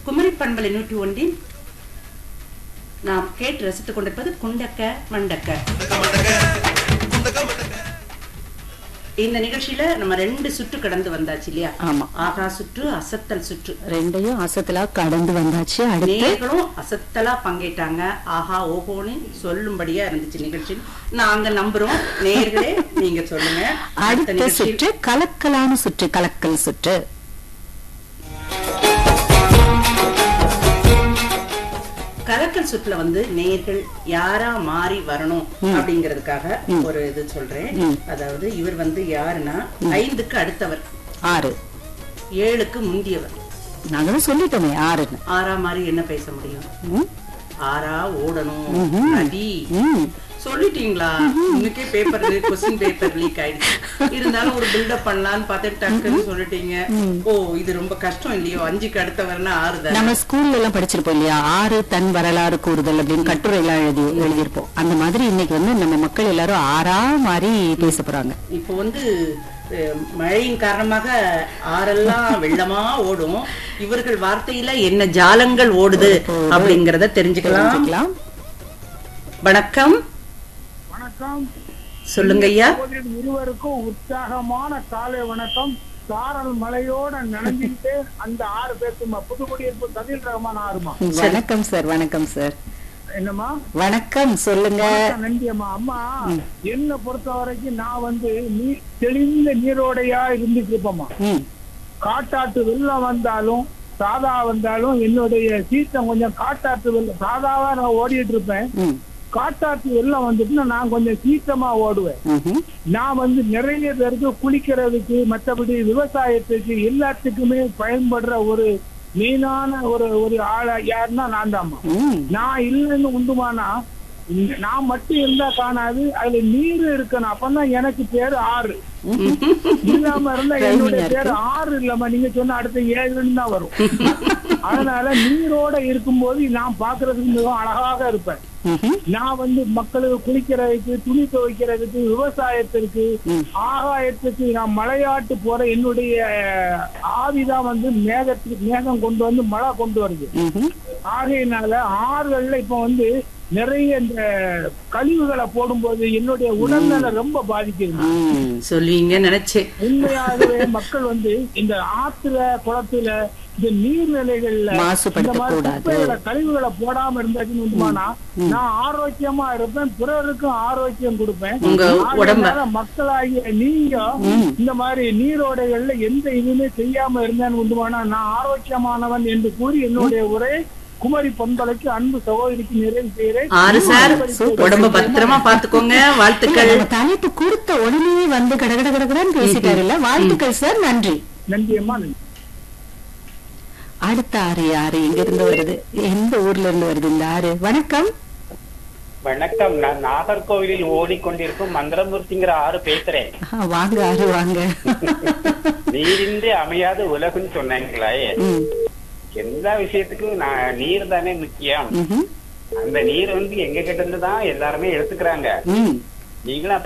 குமரி பண்பலை நூற்றி ஒன்றில் நாம் கேட்டு ரசித்துக் கொண்டிருப்பது குண்டக்க மண்டக்க இந்த நிகழ்ச்சியில நம்ம ரெண்டு சுற்று கடந்து வந்தாச்சு இல்லையா ஆமா ஆகா சுற்று அசத்தல் சுற்று ரெண்டையும் அசத்தலா கடந்து வந்தாச்சு அடுத்து நேர்களும் அசத்தலா பங்கேற்றாங்க ஆஹா ஓஹோன்னு சொல்லும்படியா இருந்துச்சு நிகழ்ச்சி நாங்க நம்புறோம் நேர்களே நீங்க சொல்லுங்க அடுத்த அடுத்த நிகழ்ச்சி சுற்று கலக்கலான சுற்று கலக்கல் சுற்று கலக்கல் சுற்றுல வந்து நேர்கள் யாரா மாறி வரணும் அப்படிங்கிறதுக்காக ஒரு இது சொல்றேன் அதாவது இவர் வந்து யாருன்னா ஐந்துக்கு அடுத்தவர் ஆறு ஏழுக்கு முந்தியவர் நாங்க தான் சொல்லிட்டோமே ஆறுன்னு ஆறா மாதிரி என்ன பேச முடியும் ம், ஆறா ஓடணும் நதி ம். சொல்லிட்டீங்களா இன்னைக்கே பேப்பர் கொஸ்டின் பேப்பர் லீக் ஆயிடுச்சு இருந்தாலும் ஒரு பில்டப் பண்ணலாம்னு பார்த்து டக்குன்னு சொல்லிட்டீங்க ஓ இது ரொம்ப கஷ்டம் இல்லையோ அஞ்சுக்கு அடுத்தவர்னா ஆறு தானே நம்ம ஸ்கூல்ல எல்லாம் படிச்சிருப்போம் இல்லையா ஆறு தன் வரலாறு கூறுதல் அப்படின்னு கட்டுரை எல்லாம் எழுதி எழுதியிருப்போம் அந்த மாதிரி இன்னைக்கு வந்து நம்ம மக்கள் எல்லாரும் ஆறா மாதிரி பேச போறாங்க இப்போ வந்து அஹ், மழையின் காரணமாக ஆறெல்லாம் வெள்ளமா ஓடும் இவர்கள் வார்த்தையில என்ன ஜாலங்கள் ஓடுது அப்படிங்கறத தெரிஞ்சுக்கலாம் தெரிஞ்சுக்கலாம் வணக்கம் வணக்கம் சொல்லுங்க ஐயா சகோதரர் இருவருக்கும் உற்சாகமான காலை வணக்கம் சாரல் மலையோட நனைஞ்சுக்கிட்டு அந்த ஆறு பேருக்குமா புதுக்குடியிருப்பு கதில் ரஹ்மான் ஆறுமா வணக்கம் சார் வணக்கம் சார் என்னம்மா வணக்கம் சொல்லுங்க வணக்கம், நன்றி அம்மா அம்மா என்னை பொறுத்த வரைக்கும் நான் வந்து நீ தெளிந்த நீரோடையா இருந்துட்டு இருப்பேம்மா ம் காட்டாற்று வெள்ளம் வந்தாலும் சாதா வந்தாலும் என்னுடைய சீத்தம் கொஞ்சம் காட்டாற்று வெள்ளம் சாதாவா நான் ஓடிட்டு இருப்பேன் ம் காட்டாற்று வெள்ளம் வந்துட்டுன்னா நான் கொஞ்சம் சீக்கிரமா ஓடுவேன் ம்ஹும். நான் வந்து நிறைய பேருக்கு குளிக்கிறதுக்கு மற்றபடி விவசாயத்துக்கு எல்லாத்துக்குமே பயன்படுற ஒரு மெயினான ஒரு ஒரு ஆள யாருன்னா நான் தான்மா ம் நான் இல்லைன்னு உண்டுமானா இந்த- நான் மட்டும் இருந்தா காணாது அதுல நீர் இருக்கணும் அப்பதான் எனக்கு பேரு ஆறு இல்லாம இருந்தா என்னுடைய Timing பேரு ஆறு இல்லம்மா நீங்க சொன்ன அடுத்த ஏழுன்னு தான் வரும் அதனால நீரோட இருக்கும்போது நான் பாக்குறதுக்கு மிகவும் அழகாக இருப்பேன் ம்ஹும். நான் வந்து மக்களுக்கு குளிக்கிறதுக்கு துணி துவைக்கிறதுக்கு விவசாயத்திற்கு ம். ஆகாயத்துக்கு நான் மலையாட்டு போற என்னுடைய அஹ், ஆவிதான் வந்து மேகத்துக்கு மேகம் கொண்டு வந்து மழை கொண்டு வருது ம்ஹும். ஆகையினால ஆறுகள்ல இப்ப வந்து நிறைய இந்த கழிவுகளை போடும்போது என்னுடைய உடல்நலம் ரொம்ப பாதிக்குது ம். சொல்லுவீங்கன்னு நினைச்சேன் உண்மையாகவே மக்கள் வந்து இந்த ஆத்துல குளத்துல இந்த நீர்நிலைகள்ல இந்த மாசுபடுத்தக் மாதிரி கூடாது. குப்பைகளை கழிவுகளை போடாம இருந்தாச்சுன்னு உண்டுமானா நான் ஆரோக்கியமா இருப்பேன் பிறருக்கும் ஆரோக்கியம் கொடுப்பேன் உங்க உடம்ப. ஆகையினால மக்களாகிய நீங்க இந்த மாதிரி நீரோடைகள்ல எந்த இதுவுமே செய்யாம இருந்தேன்னு உண்டுமானா நான் ஆரோக்கியமானவன் என்று கூறி என்னுடைய உரை குமரி பண்பலைக்கு அன்பு சகோதரிக்கு நிறைவு செய்கிறேன் ஆறு சார் சூப்பர், உடம்ப பத்திரமா பாத்துக்கோங்க இல்ல, வாழ்த்துக்கள் நம்ம தலைப்பு கொடுத்த உடனே வந்து கடகட கடகடன்னு பேசிட்டாருல்ல வாழ்த்துக்கள் சார் நன்றி நன்றி அம்மா நன்றி அடுத்த ஆறு யாரு எங்க இருந்து வருது எந்த ஊர்ல இருந்து வருது இந்த ஆறு வணக்கம் வணக்கம் நான் நாகர்கோவிலில் ஓடிக்கொண்டிருக்கும் மந்திரமூர்த்திங்கிற ஆறு பேசுறேன் ஆ, வாங்க ஆறு வாங்க நீரின்றி அமையாத உலகுன்னு சொன்னாங்களே ம், எல்லா விஷயத்துக்கும் நான் நீர் தானே முக்கியம் ம்ஹும், அந்த நீர் வந்து எங்க கிட்ட இருந்து தான் எல்லாருமே எடுத்துக்கிறாங்க ம். நீங்களும்